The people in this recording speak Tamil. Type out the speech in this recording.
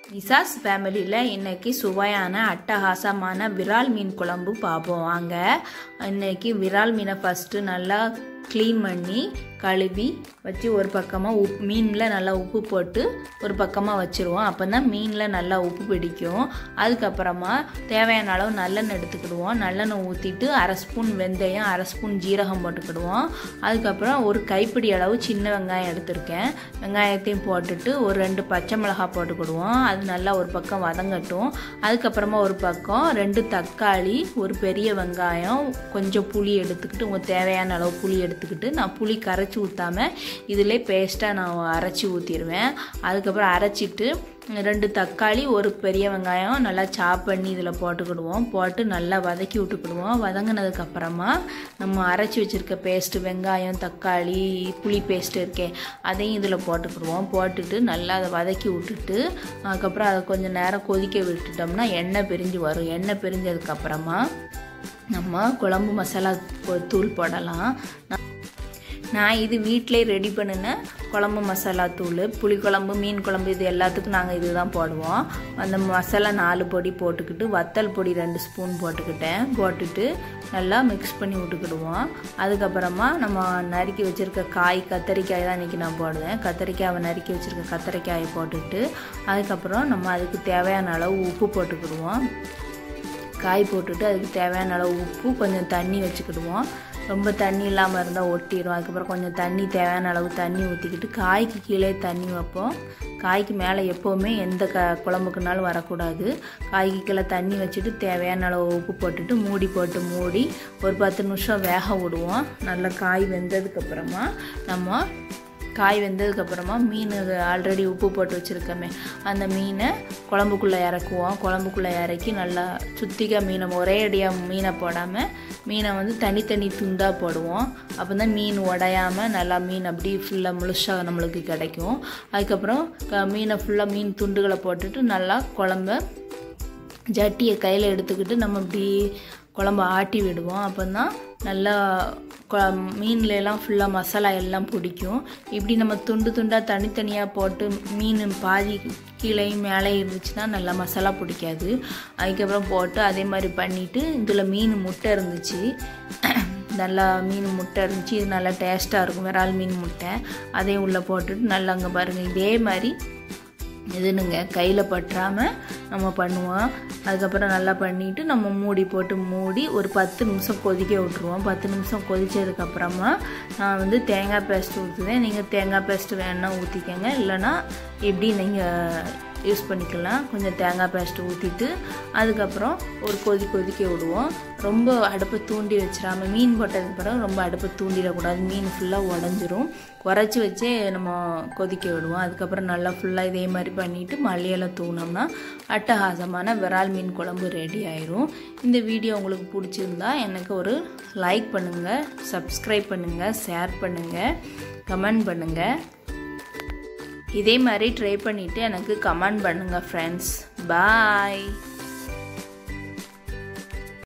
நிசாஸ் ஃபேமிலியில் இன்னைக்கு சுவையான அட்டகாசமான விரால் மீன் குழம்பு பார்ப்போம் வாங்க இன்னைக்கு விரால் மீனை ஃபஸ்ட்டு நல்லா க்ளீன் பண்ணி கழுவி வச்சு ஒரு பக்கமாக உப் மீனில் நல்லா உப்பு போட்டு ஒரு பக்கமாக வச்சுருவோம் அப்போ தான் மீனில் நல்லா உப்பு பிடிக்கும் அதுக்கப்புறமா தேவையான அளவு நல்லெண்ணெய் எடுத்துக்கிடுவோம் நல்லெண்ணெய் ஊற்றிட்டு அரை ஸ்பூன் வெந்தயம் அரை ஸ்பூன் ஜீரகம் போட்டுக்கிடுவோம் அதுக்கப்புறம் ஒரு கைப்பிடி அளவு சின்ன வெங்காயம் எடுத்திருக்கேன் வெங்காயத்தையும் போட்டுட்டு ஒரு ரெண்டு பச்சை மிளகாய் போட்டுக்கிடுவோம் அது நல்லா ஒரு பக்கம் வதங்கட்டும் அதுக்கப்புறமா ஒரு பக்கம் ரெண்டு தக்காளி ஒரு பெரிய வெங்காயம் கொஞ்சம் புளி எடுத்துக்கிட்டு உங்கள் தேவையான அளவு புளி எடுத்துக்கிட்டு நான் புளி கரைச்சி ஊற்றாமல் இதிலே பேஸ்ட்டாக நான் அரைச்சி ஊற்றிடுவேன் அதுக்கப்புறம் அரைச்சிட்டு ரெண்டு தக்காளி ஒரு பெரிய வெங்காயம் நல்லா சாப் பண்ணி இதில் போட்டுக்கிடுவோம் போட்டு நல்லா வதக்கி விட்டுக்கிடுவோம் வதங்கினதுக்கப்புறமா நம்ம அரைச்சி வச்சுருக்க பேஸ்ட்டு வெங்காயம் தக்காளி புளி பேஸ்ட்டு இருக்கே அதையும் இதில் போட்டுக்கிடுவோம் போட்டுட்டு நல்லா அதை வதக்கி விட்டுட்டு அதுக்கப்புறம் அதை கொஞ்சம் நேரம் கொதிக்க விட்டுட்டோம்னா எண்ணெய் பிரிஞ்சு வரும் எண்ணெய் பிரிஞ்சதுக்கப்புறமா நம்ம குழம்பு மசாலா தூள் போடலாம் நான் இது வீட்டிலே ரெடி பண்ணின குழம்பு மசாலா தூள் புளிக்குழம்பு மீன் குழம்பு இது எல்லாத்துக்கும் நாங்கள் இது தான் போடுவோம் அந்த மசாலா நாலு பொடி போட்டுக்கிட்டு வத்தல் பொடி ரெண்டு ஸ்பூன் போட்டுக்கிட்டேன் போட்டுட்டு நல்லா மிக்ஸ் பண்ணி விட்டுக்கிடுவோம் அதுக்கப்புறமா நம்ம நறுக்கி வச்சுருக்க காய் கத்தரிக்காய் தான் இன்றைக்கி நான் போடுவேன் கத்தரிக்காயை நறுக்கி வச்சுருக்க கத்தரிக்காயை போட்டுட்டு அதுக்கப்புறம் நம்ம அதுக்கு தேவையான அளவு உப்பு போட்டுக்கிடுவோம் காய் போட்டுட்டு அதுக்கு தேவையான அளவு உப்பு கொஞ்சம் தண்ணி வச்சுக்கிடுவோம் ரொம்ப தண்ணி இல்லாமல் இருந்தால் ஒட்டிடும் அதுக்கப்புறம் கொஞ்சம் தண்ணி தேவையான அளவு தண்ணி ஊற்றிக்கிட்டு காய்க்கு கீழே தண்ணி வைப்போம் காய்க்கு மேலே எப்போவுமே எந்த க குழம்புக்குனாலும் வரக்கூடாது காய்க்கு கீழே தண்ணி வச்சுட்டு தேவையான அளவு உப்பு போட்டுட்டு மூடி போட்டு மூடி ஒரு பத்து நிமிஷம் வேக விடுவோம் நல்லா காய் வெந்ததுக்கப்புறமா நம்ம காய் வெந்ததுக்கப்புறமா மீன் ஆல்ரெடி உப்பு போட்டு வச்சுருக்கோமே அந்த மீனை குழம்புக்குள்ளே இறக்குவோம் குழம்புக்குள்ளே இறக்கி நல்லா சுத்திக்க மீனை ஒரே அடியாக மீனை போடாமல் மீனை வந்து தனித்தனி துண்டாக போடுவோம் அப்போ தான் மீன் உடையாமல் நல்லா மீன் அப்படி ஃபுல்லாக முழுசாக நம்மளுக்கு கிடைக்கும் அதுக்கப்புறம் மீனை ஃபுல்லாக மீன் துண்டுகளை போட்டுட்டு நல்லா குழம்ப ஜட்டியை கையில் எடுத்துக்கிட்டு நம்ம இப்படி குழம்ப ஆட்டி விடுவோம் அப்போ தான் நல்லா மீன்லலாம் ஃபுல்லாக மசாலா எல்லாம் பிடிக்கும் இப்படி நம்ம துண்டு துண்டாக தனித்தனியாக போட்டு மீன் பாதி கீழே மேலே இருந்துச்சுன்னா நல்லா மசாலா பிடிக்காது அதுக்கப்புறம் போட்டு அதே மாதிரி பண்ணிவிட்டு இதில் மீன் முட்டை இருந்துச்சு நல்லா மீன் முட்டை இருந்துச்சு இது நல்லா டேஸ்ட்டாக இருக்கும் விரால் மீன் முட்டை அதையும் உள்ளே போட்டுட்டு நல்லா அங்கே பாருங்கள் இதே மாதிரி இதுனுங்க கையில் பற்றாமல் நம்ம பண்ணுவோம் அதுக்கப்புறம் நல்லா பண்ணிவிட்டு நம்ம மூடி போட்டு மூடி ஒரு பத்து நிமிஷம் கொதிக்க விட்ருவோம் பத்து நிமிஷம் கொதித்ததுக்கப்புறமா நான் வந்து தேங்காய் பேஸ்ட் ஊற்றுவேன் நீங்கள் தேங்காய் பேஸ்ட் வேணுன்னா ஊற்றிக்கங்க இல்லைன்னா எப்படி நீங்கள் யூஸ் பண்ணிக்கலாம் கொஞ்சம் தேங்காய் பேஸ்ட்டு ஊற்றிட்டு அதுக்கப்புறம் ஒரு கொதி கொதிக்க விடுவோம் ரொம்ப அடுப்பை தூண்டி வச்சிடாம மீன் போட்டதுக்கு பிறகு ரொம்ப அடுப்பை தூண்டிடக்கூடாது மீன் ஃபுல்லாக உடஞ்சிரும் குறைச்சி வச்சே நம்ம கொதிக்க விடுவோம் அதுக்கப்புறம் நல்லா ஃபுல்லாக இதே மாதிரி பண்ணிவிட்டு மல்லியெல்லாம் தூணோம்னா அட்டகாசமான விரால் மீன் குழம்பு ரெடி ஆயிரும் இந்த வீடியோ உங்களுக்கு பிடிச்சிருந்தா எனக்கு ஒரு லைக் பண்ணுங்கள் சப்ஸ்கிரைப் பண்ணுங்கள் ஷேர் பண்ணுங்கள் கமெண்ட் பண்ணுங்கள் இதே மாதிரி ட்ரை பண்ணிவிட்டு எனக்கு கமெண்ட் பண்ணுங்கள் ஃப்ரெண்ட்ஸ் பாய்